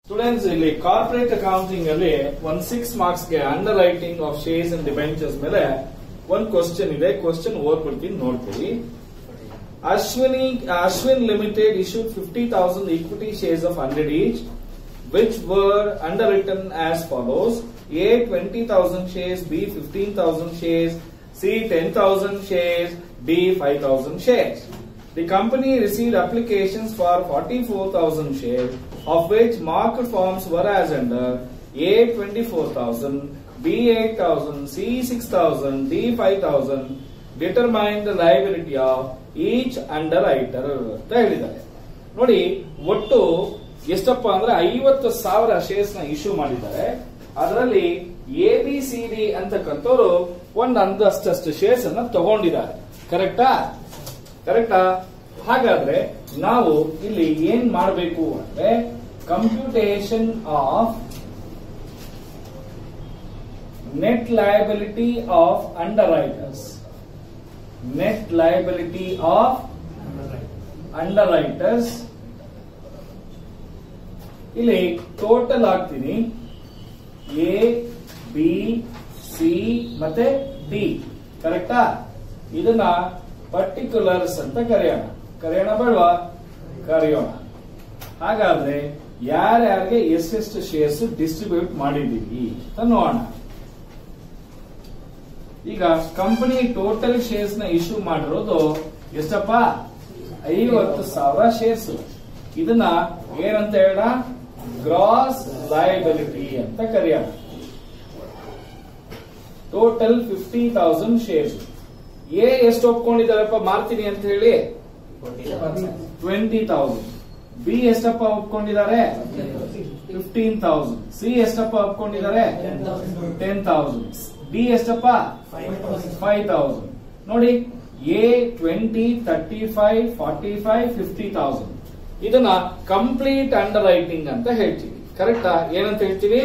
Students ಇಲ್ಲಿ corporate accounting ಅಲ್ಲಿ ಒಂದ್ ಸಿಕ್ಸ್ ಮಾರ್ಕ್ಸ್ ಗೆ underwriting of shares and debentures ಮೇಲೆ ಒಂದ್ ಕ್ವಶನ್ ಇದೆ ಕ್ವಶನ್ ಓದ್ಬಿಡ್ತೀನಿ ನೋಡ್ತೀವಿ Ashwini Ashwin limited issued fifty thousand equity shares of hundred each which were underwritten as follows A 20,000 shares, B 15,000 shares, C 10,000 shares, D 5,000 shares. The company received applications for 44,000 shares, of which market forms were as under A 24,000, B 8,000, C 6,000, D 5,000. Determine the liability of each underwriter ಅಂತ ಹೇಳಿದ್ದಾರೆ ನೋಡಿ ಒಟ್ಟು ಎಷ್ಟಪ್ಪ ಅಂದ್ರೆ ಐವತ್ತು ಸಾವಿರ shares ನ issue ಮಾಡಿದ್ದಾರೆ ಅದರಲ್ಲಿ ಎ ಬಿ ಸಿ ಡಿ ಅಂತಕ್ಕಂಥವ್ರು ಒಂದ್ ಅಂದಷ್ಟಷ್ಟು ಶೇರ್ಸ್ ಅನ್ನ ತಗೊಂಡಿದ್ದಾರೆ ಕರೆಕ್ಟಾ ಕರೆಕ್ಟಾ ಹಾಗಾದ್ರೆ ನಾವು ಇಲ್ಲಿ ಏನ್ ಮಾಡಬೇಕು ಅಂದ್ರೆ computation of net liability of underwriters net liability of underwriters ಇಲ್ಲಿ ಟೋಟಲ್ ಹಾಕ್ತೀನಿ ಎ ಬಿ ಸಿ ಮತ್ತೆ ಡಿ ಕರೆಕ್ಟಾ ಇದನ್ನ ಪರ್ಟಿಕ್ಯುಲರ್ಸ್ ಅಂತ ಕರೆಯೋಣ ಕರೆಯೋಣ ಬೇಡವಾ ಕರೆಯೋಣ ಹಾಗಾದ್ರೆ ಯಾರ್ಯಾರಿಗೆ ಎಷ್ಟೆಷ್ಟು ಶೇರ್ಸ್ ಡಿಸ್ಟ್ರಿಬ್ಯೂಟ್ ಮಾಡಿದೀವಿ ಅಂತ ನೋಡೋಣ ಈಗ ಕಂಪನಿ ಟೋಟಲ್ ಶೇರ್ಸ್ ನ ಇಶ್ಯೂ ಮಾಡಿರೋದು ಎಷ್ಟಪ್ಪ ಐವತ್ತು ಸಾವಿರ ಶೇರ್ಸ್ ಇದನ್ನ ಏನಂತ ಹೇಳ ಗ್ರಾಸ್ ಲಯಬಿಲಿಟಿ ಅಂತ ಕರೆಯೋಣ total fifty thousand shares A ಎಷ್ಟು ಒಪ್ಕೊಂಡಿದ್ದಾರಪ್ಪ ಮಾರ್ತೀನಿ ಅಂತ ಹೇಳಿ ಟ್ವೆಂಟಿ ತೌಸಂಡ್ ಬಿ ಎಷ್ಟಪ್ಪ ಒಪ್ಕೊಂಡಿದ್ದಾರೆ ಫಿಫ್ಟೀನ್ ತೌಸಂಡ್ ಸಿ ಎಷ್ಟಪ್ಪ ಒಪ್ಕೊಂಡಿದ್ದಾರೆ ಟೆನ್ ತೌಸಂಡ್ ಡಿ ಎಷ್ಟಪ್ಪ ಫೈವ್ ತೌಸಂಡ್ ನೋಡಿ A twenty thirty five forty five fifty thousand ಇದನ್ನ ಕಂಪ್ಲೀಟ್ ಅಂಡರ್ ರೈಟಿಂಗ್ ಅಂತ ಹೇಳ್ತೀವಿ ಕರೆಕ್ಟಾ ಏನಂತ ಹೇಳ್ತೀವಿ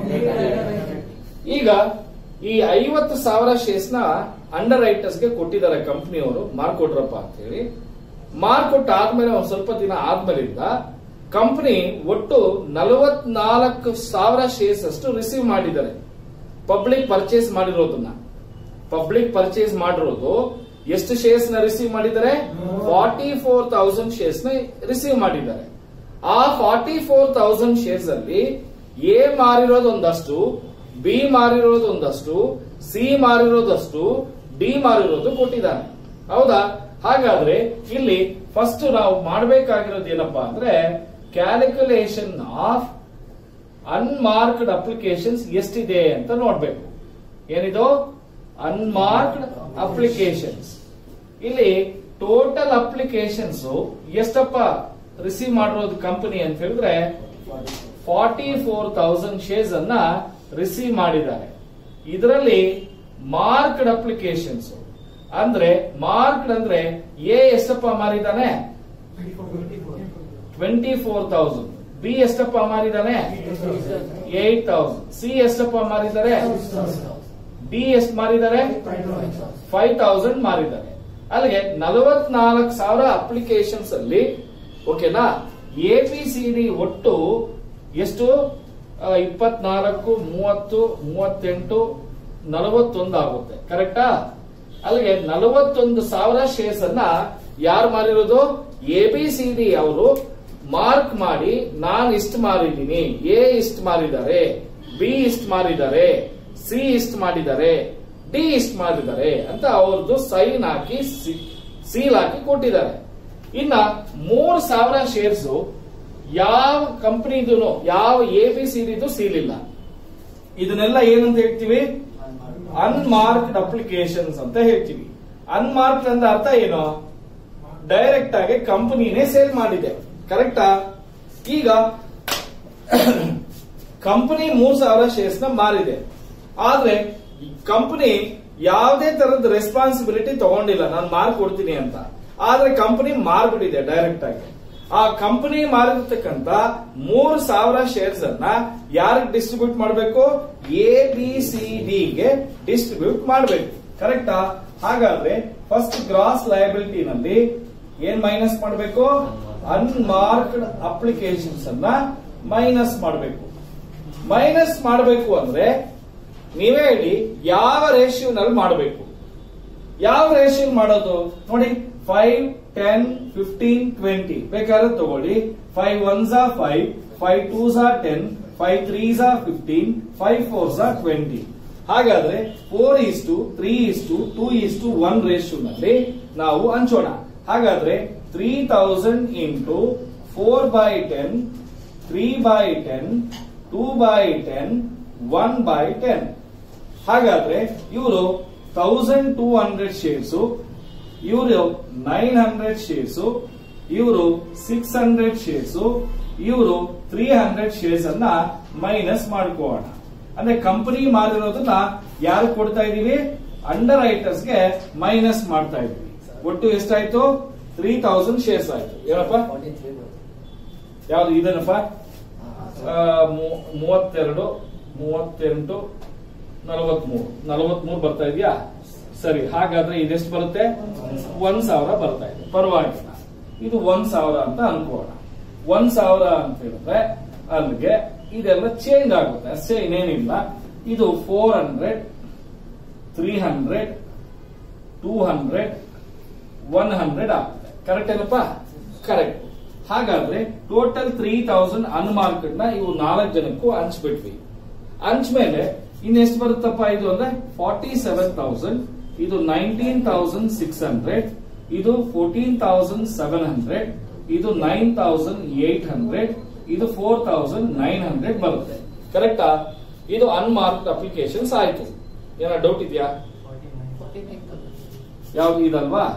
ಈಗ ಈ ಐವತ್ತು ಸಾವಿರ ಶೇರ್ಸ್ ನ ಅಂಡರ್ ರೈಟರ್ಸ್ ಗೆ ಕೊಟ್ಟಿದ್ದಾರೆ ಕಂಪನಿಯವರು ಮಾರ್ಕೊಟ್ರಪ್ಪ ಅಂತ ಹೇಳಿ ಮಾರ್ಕೊಟ್ಟ ಆದ್ಮೇಲೆ ಒಂದ್ ಸ್ವಲ್ಪ ದಿನ ಆದ್ಮೇಲಿಂದ ಕಂಪನಿ ಒಟ್ಟು ನಲವತ್ನಾಲ್ಕು ಸಾವಿರ ಶೇರ್ಸ್ ಅಷ್ಟು ರಿಸೀವ್ ಮಾಡಿದ್ದಾರೆ ಪಬ್ಲಿಕ್ ಪರ್ಚೇಸ್ ಮಾಡಿರೋದನ್ನ ಪಬ್ಲಿಕ್ ಪರ್ಚೇಸ್ ಮಾಡಿರೋದು ಎಷ್ಟು ಶೇರ್ಸ್ ನ ರಿಸೀವ್ ಮಾಡಿದ್ದಾರೆ ಫಾರ್ಟಿ ಫೋರ್ ತೌಸಂಡ್ ಶೇರ್ಸ್ ನ ರಿಸೀವ್ ಮಾಡಿದ್ದಾರೆ ಆ ಫಾರ್ಟಿ ಫೋರ್ ತೌಸಂಡ್ ಶೇರ್ಸ್ ಅಲ್ಲಿ ಎ ಮಾರಿರೋದು ಒಂದಷ್ಟು ಬಿ ಮಾರಿರೋದು ಒಂದಷ್ಟು ಸಿ ಮಾರಿರೋದಷ್ಟು ಡಿ ಮಾರಿರೋದು ಕೊಟ್ಟಿದ್ದಾನೆ ಹೌದಾ ಹಾಗಾದ್ರೆ ಇಲ್ಲಿ ಫಸ್ಟ್ ನಾವು ಮಾಡಬೇಕಾಗಿರೋದು ಏನಪ್ಪಾ ಅಂದ್ರೆ ಕ್ಯಾಲ್ಕುಲೇಷನ್ ಆಫ್ ಅನ್ಮಾರ್ಕ್ಡ್ ಅಪ್ಲಿಕೇಶನ್ಸ್ ಎಷ್ಟಿದೆ ಅಂತ ನೋಡ್ಬೇಕು ಏನಿದು ಅನ್ಮಾರ್ಕ್ಡ್ ಅಪ್ಲಿಕೇಶನ್ಸ್ ಇಲ್ಲಿ ಟೋಟಲ್ ಅಪ್ಲಿಕೇಶನ್ಸ್ ಎಷ್ಟಪ್ಪ ರಿಸೀವ್ ಮಾಡಿರೋದು ಕಂಪನಿ ಅಂತ ಹೇಳಿದ್ರೆ ಫಾರ್ಟಿ ಫೋರ್ ತೌಸಂಡ್ ಶೇರ್ಸ್ ಅನ್ನ ರಿಸೀವ್ ಮಾಡಿದ್ದಾರೆ ಇದರಲ್ಲಿ ಮಾರ್ಕ್ಡ್ ಅಪ್ಲಿಕೇಶನ್ಸ್ ಅಂದ್ರೆ ಮಾರ್ಕ್ಡ್ ಅಂದ್ರೆ ಎ ಎಷ್ಟಪ್ಪ ಮಾರಿದ್ದಾನೆ ಟ್ವೆಂಟಿ ಫೋರ್ ತೌಸಂಡ್ ಬಿ ಎಷ್ಟಪ್ಪ ಮಾರಿದ್ದಾನೆ ಏಟ್ ತೌಸಂಡ್ ಸಿ ಎಷ್ಟಪ್ಪ ಮಾರಿದ್ದಾರೆ ಡಿ ಎಷ್ಟು ಮಾರಿದ್ದಾರೆ ಫೈವ್ ತೌಸಂಡ್ ಮಾರಿದ್ದಾರೆ ಅಲ್ಲಿಗೆ ನಲವತ್ನಾಲ್ಕು ಸಾವಿರ ಅಪ್ಲಿಕೇಶನ್ಸ್ ಅಲ್ಲಿ ಓಕೆನಾ ಎ ಬಿ ಸಿ ಡಿ ಒಟ್ಟು ಎಷ್ಟು ಇಪ್ಪತ್ನಾಲ್ಕು ಮೂವತ್ತು ಮೂವತ್ತೆಂಟು ನಲವತ್ತೊಂದು ಆಗುತ್ತೆ ಕರೆಕ್ಟಾ ಅಲ್ಲಿಗೆ ನಲವತ್ತೊಂದು ಸಾವಿರ ಶೇರ್ಸ್ ಅನ್ನ ಯಾರು ಮಾರಿರೋದು ಎ ಬಿ ಸಿ ಡಿ ಅವರು ಮಾರ್ಕ್ ಮಾಡಿ ನಾನ್ ಇಷ್ಟು ಮಾರಿದ್ದೀನಿ ಎ ಇಷ್ಟು ಮಾರಿದ್ದಾರೆ ಬಿ ಇಷ್ಟು ಮಾರಿದ್ದಾರೆ ಸಿ ಇಷ್ಟು ಮಾಡಿದ್ದಾರೆ ಡಿ ಇಷ್ಟು ಮಾಡಿದ್ದಾರೆ ಅಂತ ಅವ್ರದ್ದು ಸೈನ್ ಹಾಕಿ ಸೀಲ್ ಹಾಕಿ ಕೊಟ್ಟಿದ್ದಾರೆ ಇನ್ನ ಮೂರ್ ಸಾವಿರ ಶೇರ್ಸ್ ಯಾವ ಕಂಪನಿದು ಯಾವ ಎ ಬಿ ಸಿ ಡಿದು ಸೀಲ್ ಇಲ್ಲ ಇದನ್ನೆಲ್ಲ ಏನಂತ ಹೇಳ್ತೀವಿ ಅನ್ಮಾರ್ಕ್ಡ್ ಅಪ್ಲಿಕೇಶನ್ಸ್ ಅಂತ ಹೇಳ್ತೀವಿ ಅನ್ಮಾರ್ಕ್ಡ್ ಅಂತ ಅರ್ಥ ಏನು ಡೈರೆಕ್ಟ್ ಆಗಿ ಕಂಪನಿನೇ ಸೇಲ್ ಮಾಡಿದೆ ಕರೆಕ್ಟಾ ಈಗ ಕಂಪನಿ ಮೂರ್ ಸಾವಿರ ಶೇರ್ಸ್ ನ ಮಾರಿದೆ ಆದ್ರೆ ಕಂಪನಿ ಯಾವುದೇ ತರದ ರೆಸ್ಪಾನ್ಸಿಬಿಲಿಟಿ ತಗೊಂಡಿಲ್ಲ ನಾನು ಮಾರ್ ಕೊಡ್ತೀನಿ ಅಂತ ಆದ್ರೆ ಕಂಪನಿ ಮಾರ್ಬಿಟ್ಟಿದೆ ಡೈರೆಕ್ಟ್ ಆಗಿ ಆ ಕಂಪನಿ ಮಾರಿರ್ತಕ್ಕಂತ ಮೂರು ಸಾವಿರ ಶೇರ್ಸ್ ಅನ್ನ ಯಾರಿಗೆ ಡಿಸ್ಟ್ರಿಬ್ಯೂಟ್ ಮಾಡಬೇಕು ಎ ಬಿ ಸಿ ಡಿ ಗೆ ಡಿಸ್ಟ್ರಿಬ್ಯೂಟ್ ಮಾಡಬೇಕು ಕರೆಕ್ಟಾ ಹಾಗಾದ್ರೆ ಫಸ್ಟ್ ಗ್ರಾಸ್ ಲಯಬಿಲಿಟಿ ನಲ್ಲಿ ಏನ್ ಮೈನಸ್ ಮಾಡಬೇಕು ಅನ್ಮಾರ್ಕ್ಡ್ ಅಪ್ಲಿಕೇಶನ್ಸ್ ಅನ್ನ ಮೈನಸ್ ಮಾಡಬೇಕು ಮೈನಸ್ ಮಾಡಬೇಕು ಅಂದ್ರೆ ನೀವೇ ಹೇಳಿ ಯಾವ ರೇಷಿಯೋನಲ್ಲಿ ಮಾಡಬೇಕು ಯಾವ ರೇಷಿಯೋ ಮಾಡೋದು ನೋಡಿ ಫೈವ್ ಟೆನ್ ಫಿಫ್ಟೀನ್ ಟ್ವೆಂಟಿ ಬೇಕಾದ್ರೆ ತಗೊಳ್ಳಿ ಫೈವ್ ಒನ್ ಝಾ ಫೈವ್ ಫೈವ್ ಟೂ ಝಾ ಟೆನ್ ಫೈವ್ ತ್ರೀ ಝಾ ಫಿಫ್ಟೀನ್ ಫೈವ್ ಫೋರ್ ಝಾ ಟ್ವೆಂಟಿ ಹಾಗಾದ್ರೆ four is to three is to two is to one ರೇಷಿಯೋನಲ್ಲಿ ನಾವು ಹಂಚೋಣ ಹಾಗಾದ್ರೆ three thousand into four by ten three by ten two by ten one by ten ಹಾಗಾದ್ರೆ ಇವರು thousand two hundred shares ಇವರು nine hundred shares ಇವರು six hundred shares ಇವರು three hundred shares ಅನ್ನ ಮೈನಸ್ ಮಾಡ್ಕೋಣ ಅಂದ್ರೆ ಕಂಪನಿ ಮಾರಿರೋದನ್ನ ಯಾರು ಕೊಡ್ತಾ ಇದೀವಿ ಅಂಡರ್ ರೈಟರ್ಸ್ ಗೆ ಮೈನಸ್ ಮಾಡ್ತಾ ಇದೀವಿ ಒಟ್ಟು ಎಷ್ಟಾಯ್ತು ತ್ರೀ ತೌಸಂಡ್ ಶೇರ್ಸ್ ಆಯ್ತು ಏನಪ್ಪ ಯಾವ್ದು ಇದನ್ನಪ್ಪ ಆ, ಮೂ- ಮೂವತ್ತೆರಡು ಮೂವತ್ತೆಂಟು ನಲವತ್ಮೂರು ನಲವತ್ಮೂರು ಬರ್ತಾ ಇದೆಯಾ ಸರಿ ಹಾಗಾದ್ರೆ ಇದೆಷ್ಟು ಬರುತ್ತೆ ಒಂದ್ ಸಾವಿರ ಬರ್ತಾ ಇದೆ ಪರವಾಗಿಲ್ಲ ಇದು ಒಂದ್ ಸಾವಿರ ಅಂತ ಅನ್ಕೋಣ ಒಂದ್ ಸಾವಿರ ಅಂತ ಹೇಳಿದ್ರೆ ಅಲ್ಲಿಗೆ ಇದೆಲ್ಲ ಚೇಂಜ್ ಆಗುತ್ತೆ ಅಷ್ಟೇ ಇನ್ನೇನಿಲ್ಲ ಇದು four hundred three hundred two hundred one hundred ಆಗುತ್ತೆ ಕರೆಕ್ಟ್ ಏನಪ್ಪ ಕರೆಕ್ಟ್ ಹಾಗಾದ್ರೆ ಟೋಟಲ್ ತ್ರೀ ತೌಸಂಡ್ ಅನ್ಮಾರ್ಕೆಡ್ ನ ಇವು ನಾಲ್ಕು ಜನಕ್ಕೂ ಹಂಚ್ಬಿಟ್ವಿ ಹಂಚ್ಮೇಲೆ ಇನ್ನೆಷ್ಟು ಬರುತ್ತಪ್ಪ ಇದು ಅಂದ್ರೆ ಫಾರ್ಟಿ ಸೆವೆನ್ ತೌಸಂಡ್ ಇದು ನೈನ್ಟೀನ್ ತೌಸಂಡ್ ಸಿಕ್ಸ್ ಹಂಡ್ರೆಡ್ ಇದು ಫೋರ್ಟೀನ್ ತೌಸಂಡ್ ಸೆವೆನ್ ಹಂಡ್ರೆಡ್ ಇದು ನೈನ್ ತೌಸಂಡ್ ಏಟ್ ಹಂಡ್ರೆಡ್ ಇದು ಫೋರ್ ತೌಸಂಡ್ ನೈನ್ ಹಂಡ್ರೆಡ್ ಬರುತ್ತೆ ಕರೆಕ್ಟಾ ಇದು ಅನ್ಮಾರ್ಕ್ಡ್ ಅಪ್ಲಿಕೇಶನ್ಸ್ ಆಯ್ತು ಏನೋ ಡೌಟ್ ಇದೆಯಾ ಯಾವ್ದು ಇದಲ್ವಾ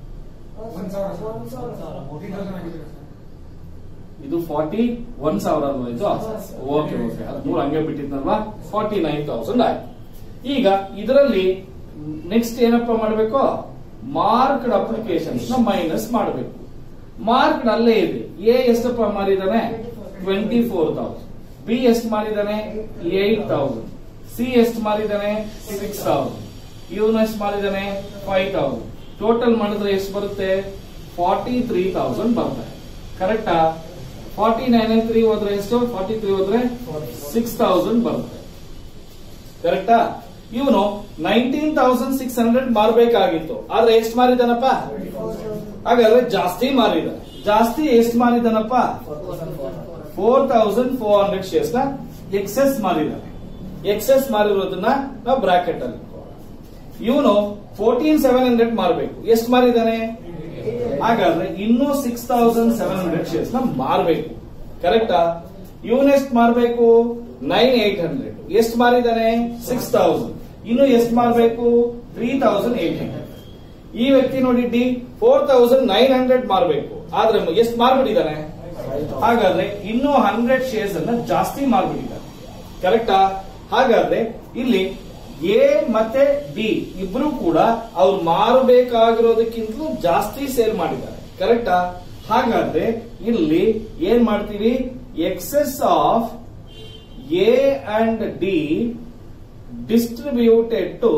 ಇದು ಫಾರ್ಟಿ ಒನ್ ಸಾವಿರ ಅಲ್ವಾ ಇದು ಓಕೆ ಓಕೆ ಹದಿಮೂರು ಹಂಗೆ ಬಿಟ್ಟಿದ್ನಲ್ವಾ ಫಾರ್ಟಿ ನೈನ್ ತೌಸಂಡ್ ಆಯ್ತು ಈಗ ಇದರಲ್ಲಿ ನೆಕ್ಸ್ಟ್ ಏನಪ್ಪ ಮಾಡಬೇಕು ಮಾರ್ಕ್ಡ್ ಅಪ್ಲಿಕೇಶನ್ಸ್ ನ ಮೈನಸ್ ಮಾಡಬೇಕು ಮಾರ್ಕ್ಡ್ ಅಲ್ಲೇ ಇದೆ ಎ ಎಷ್ಟಪ್ಪ ಮಾರಿದಾನೆ ಟ್ವೆಂಟಿ ಫೋರ್ ತೌಸಂಡ್ ಬಿ ಎಷ್ಟು ಮಾರಿದಾನೆ ಏಟ್ ತೌಸಂಡ್ ಸಿ ಎಷ್ಟು ಮಾರಿದಾನೆ ಸಿಕ್ಸ್ ತೌಸಂಡ್ ಇವನು ಎಷ್ಟು ಮಾರಿದಾನೆ ಫೈವ್ ತೌಸಂಡ್ ಟೋಟಲ್ ಮಾಡಿದ್ರೆ ಎಷ್ಟು ಬರುತ್ತೆ ಫಾರ್ಟಿ ತ್ರೀ ತೌಸಂಡ್ ಬರುತ್ತೆ ಕರೆಕ್ಟಾ ಫಾರ್ಟಿ ನೈನ್ ತ್ರೀ ಹೋದ್ರೆ ಎಷ್ಟು ಫಾರ್ಟಿ ತ್ರೀ ಹೋದ್ರೆ ಸಿಕ್ಸ್ ತೌಸಂಡ್ ಬರುತ್ತೆ ಕರೆಕ್ಟಾ ಇವನು ನೈನ್ಟೀನ್ ತೌಸಂಡ್ ಸಿಕ್ಸ್ ಹಂಡ್ರೆಡ್ ಮಾರಬೇಕಾಗಿತ್ತು ಆದ್ರೆ ಎಷ್ಟು ಮಾರಿದಾನಪ್ಪ ಹಾಗಾದ್ರೆ ಜಾಸ್ತಿ ಮಾರಿದ ಜಾಸ್ತಿ ಎಷ್ಟು ಮಾರಿದಾನಪ್ಪ four thousand four hundred shares ನ ಎಕ್ಸೆಸ್ ಮಾರಿದಾನೆ ಎಕ್ಸೆಸ್ ಮಾರಿರೋದನ್ನ ನಾವು ಬ್ರಾಕೆಟ್ ಅಲ್ಲಿ ಇವನು ಫೋರ್ಟೀನ್ ಸೆವೆನ್ ಹಂಡ್ರೆಡ್ ಮಾರಬೇಕು ಎಷ್ಟು ಮಾರಿದಾನೆ ಹಾಗಾದ್ರೆ ಇನ್ನೂ six thousand seven hundred shares ನ ಮಾರಬೇಕು ಕರೆಕ್ಟಾ ಇವನ್ ಎಷ್ಟು ಮಾರಬೇಕು ನೈನ್ ಏಟ್ ಹಂಡ್ರೆಡ್ ಎಷ್ಟು ಮಾರಿದಾನೆ ಸಿಕ್ಸ್ ತೌಸಂಡ್ ಇನ್ನು ಎಷ್ಟು ಮಾರಬೇಕು ತ್ರೀ ತೌಸಂಡ್ ಏಟ್ ಹಂಡ್ರೆಡ್ ಈ ವ್ಯಕ್ತಿ ನೋಡಿ D four thousand nine hundred ಮಾರಬೇಕು ಆದ್ರೆ ಎಷ್ಟು ಮಾರ್ಬಿಟ್ಟಿದ್ದಾನೆ ಹಾಗಾದ್ರೆ ಇನ್ನೂ ಹಂಡ್ರೆಡ್ ಶೇರ್ಸ್ ಅನ್ನ ಜಾಸ್ತಿ ಮಾರ್ಬಿಟ್ಟಿದ್ದಾರೆ ಕರೆಕ್ಟಾ ಹಾಗಾದ್ರೆ ಇಲ್ಲಿ ಎ ಮತ್ತೆ ಡಿ ಇಬ್ರು ಕೂಡ ಅವ್ರು ಮಾರಬೇಕಾಗಿರೋದಕ್ಕಿಂತಲೂ ಜಾಸ್ತಿ ಸೇಲ್ ಮಾಡಿದ್ದಾರೆ ಕರೆಕ್ಟಾ ಹಾಗಾದ್ರೆ ಇಲ್ಲಿ ಏನ್ ಮಾಡ್ತೀವಿ excess of A and D distributed to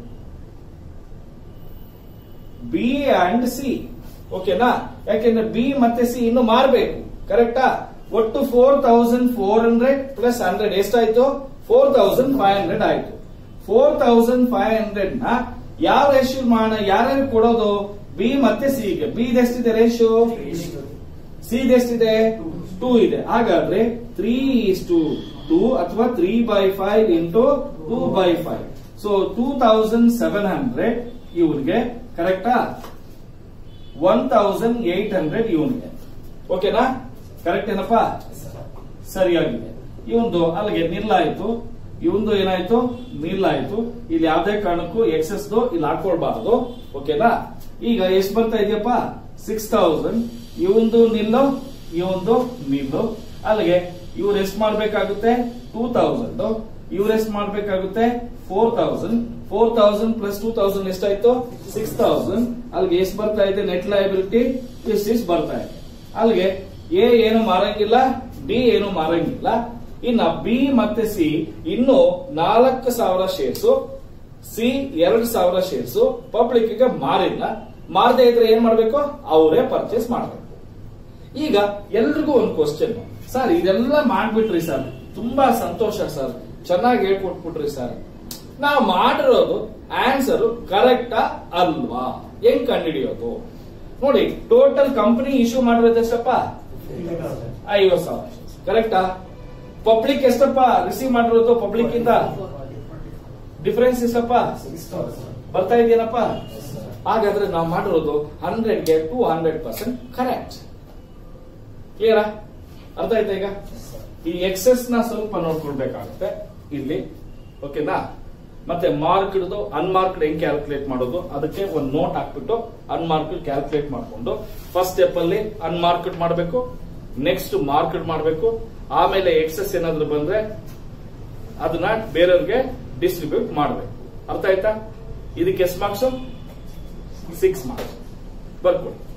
B and C ಓಕೆನಾ ಯಾಕೆಂದ್ರೆ ಬಿ ಮತ್ತೆ ಸಿ ಇನ್ನು ಮಾರಬೇಕು ಕರೆಕ್ಟಾ ಒಟ್ಟು four thousand four hundred plus hundred ಎಷ್ಟಾಯ್ತು ಫೋರ್ ತೌಸಂಡ್ ಫೈವ್ ಹಂಡ್ರೆಡ್ ಆಯ್ತು ಫೋರ್ ತೌಸಂಡ್ ಫೈವ್ ಹಂಡ್ರೆಡ್ ನ ಯಾವ ರೇಷಿಯೋ ಮಾಡೋಣ ಯಾರ್ಯಾರು ಕೊಡೋದು ಬಿ ಮತ್ತೆ ಸಿ ಗೆ ಬಿ ಎಷ್ಟಿದೆ ರೇಷಿಯೋ ಸಿ ಎಷ್ಟಿದೆ ಟೂ ಇದೆ ಹಾಗಾದ್ರೆ ತ್ರೀ ಇಸ್ ಟು ಟೂ ಅಥವಾ three by five into two by five so two thousand seven hundred ಇವನ್ಗೆ ಕರೆಕ್ಟಾ ಒನ್ ತೌಸಂಡ್ ಏಟ್ ಹಂಡ್ರೆಡ್ ಇವನ್ಗೆ ಓಕೆನಾ ಕರೆಕ್ಟ್ ಏನಪ್ಪಾ ಸರಿಯಾಗಿದೆ ಇವಂದು ಅಲ್ಲಿಗೆ ನಿಲ್ಲಾಯ್ತು ಇವಂದು ಏನಾಯ್ತು ನಿಲ್ಲಾಯ್ತು ಇಲ್ಲಿ ಯಾವ್ದೇ ಕಾರಣಕ್ಕೂ ಎಕ್ಸೆಸ್ ಇಲ್ಲಿ ಹಾಕೊಳ್ಬಾರ್ದು ಓಕೆನಾ ಈಗ ಎಷ್ಟು ಬರ್ತಾ ಇದೆಯಪ್ಪ ಸಿಕ್ಸ್ ತೌಸಂಡ್ ಇವಂದು ನಿಲ್ಲು ಇವಂದು ನಿಲ್ಲು ಅಲ್ಲಿಗೆ ಇವ್ರು ಎಷ್ಟು ಮಾಡ್ಬೇಕಾಗುತ್ತೆ ಟೂ ತೌಸಂಡ್ ಇವ್ರು ಎಷ್ಟು ಮಾಡ್ಬೇಕಾಗುತ್ತೆ four thousand four thousand plus two thousand ಎಷ್ಟಾಯ್ತು ಸಿಕ್ಸ್ ತೌಸಂಡ್ ಅಲ್ಲಿಗೆ ಎಷ್ಟು ಬರ್ತಾ ಇದೆ ನೆಟ್ ಲಯಬಿಲಿಟಿ ಇಷ್ಟು ಇಷ್ಟು ಬರ್ತಾ ಇದೆ ಅಲ್ಲಿಗೆ ಎ ಏನು ಮಾರಂಗಿಲ್ಲ ಡಿ ಏನು ಮಾರಂಗಿಲ್ಲ ಇನ್ನ ಬಿ ಮತ್ತೆ ಸಿ ಇನ್ನು ನಾಲ್ಕು ಸಾವಿರ ಶೇರ್ಸ್ ಸಿ ಎರಡು ಸಾವಿರ ಶೇರ್ಸ್ ಪಬ್ಲಿಕ್ ಗೆ ಮಾರಿಲ್ಲ ಮಾರದೇ ಇದ್ರೆ ಏನ್ ಮಾಡ್ಬೇಕು ಅವರೇ ಪರ್ಚೇಸ್ ಮಾಡಬೇಕು ಈಗ ಎಲ್ರಿಗೂ ಒಂದು ಕ್ವಶನ್ ಸರ್ ಇದೆಲ್ಲ ಮಾಡ್ಬಿಟ್ರಿ ಸರ್ ತುಂಬಾ ಸಂತೋಷ ಸರ್ ಚೆನ್ನಾಗಿ ಹೇಳ್ಕೊಟ್ಬಿಟ್ರಿ ಸರ್ ನಾವು ಮಾಡಿರೋದು ಆನ್ಸರ್ ಕರೆಕ್ಟಾ ಅಲ್ವಾ ಹೆಂಗ್ ಕಂಡುಹಿಡಿಯೋದು ನೋಡಿ ಟೋಟಲ್ ಕಂಪನಿ ಇಶ್ಯೂ ಮಾಡಿರೋದು ಎಷ್ಟಪ್ಪ ಐವತ್ ಸಾವಿರ ಕರೆಕ್ಟಾ ಪಬ್ಲಿಕ್ ಎಷ್ಟಪ್ಪ ರಿಸೀವ್ ಮಾಡಿರೋದು ಪಬ್ಲಿಕ್ ಇಂದ ಡಿಫರೆನ್ಸ್ ಎಷ್ಟಪ್ಪ ಬರ್ತಾ ಇದೆಯೇನಪ್ಪ ಹಾಗಾದ್ರೆ ನಾವು ಮಾಡಿರೋದು ಹಂಡ್ರೆಡ್ಗೆ ಟೂ ಹಂಡ್ರೆಡ್ ಪರ್ಸೆಂಟ್ ಕರೆಕ್ಟ್ ಕ್ಲಿಯರಾ ಅರ್ಥ ಆಯ್ತಾ ಈಗ ಈ ಎಕ್ಸೆಸ್ ನ ಸ್ವಲ್ಪ ನೋಡ್ಕೊಳ್ಬೇಕಾಗುತ್ತೆ ಇಲ್ಲಿ ಓಕೆನಾ ಮತ್ತೆ ಮಾರ್ಕ್ಡ್ ಅನ್ಮಾರ್ಕ್ಡ್ ಹೆಂಗ್ ಕ್ಯಾಲ್ಕುಲೇಟ್ ಮಾಡೋದು ಅದಕ್ಕೆ ಒಂದು ನೋಟ್ ಹಾಕ್ಬಿಟ್ಟು ಅನ್ಮಾರ್ಕ್ಡ್ ಕ್ಯಾಲ್ಕುಲೇಟ್ ಮಾಡ್ಕೊಂಡು ಫಸ್ಟ್ ಸ್ಟೆಪ್ ಅಲ್ಲಿ ಅನ್ಮಾರ್ಕ್ಡ್ ಮಾಡಬೇಕು ನೆಕ್ಸ್ಟ್ ಮಾರ್ಕ್ಡ್ ಮಾಡಬೇಕು ಆಮೇಲೆ ಎಕ್ಸೆಸ್ ಏನಾದ್ರು ಬಂದ್ರೆ ಅದನ್ನ ಬೇರೆಯವ್ರಿಗೆ ಡಿಸ್ಟ್ರಿಬ್ಯೂಟ್ ಮಾಡಬೇಕು ಅರ್ಥ ಆಯ್ತಾ ಇದಕ್ಕೆ ಎಷ್ಟು ಮಾರ್ಕ್ಸ್ ಸಿಕ್ಸ್ ಮಾರ್ಕ್ಸ್ ಬರ್ಕೊಡಿ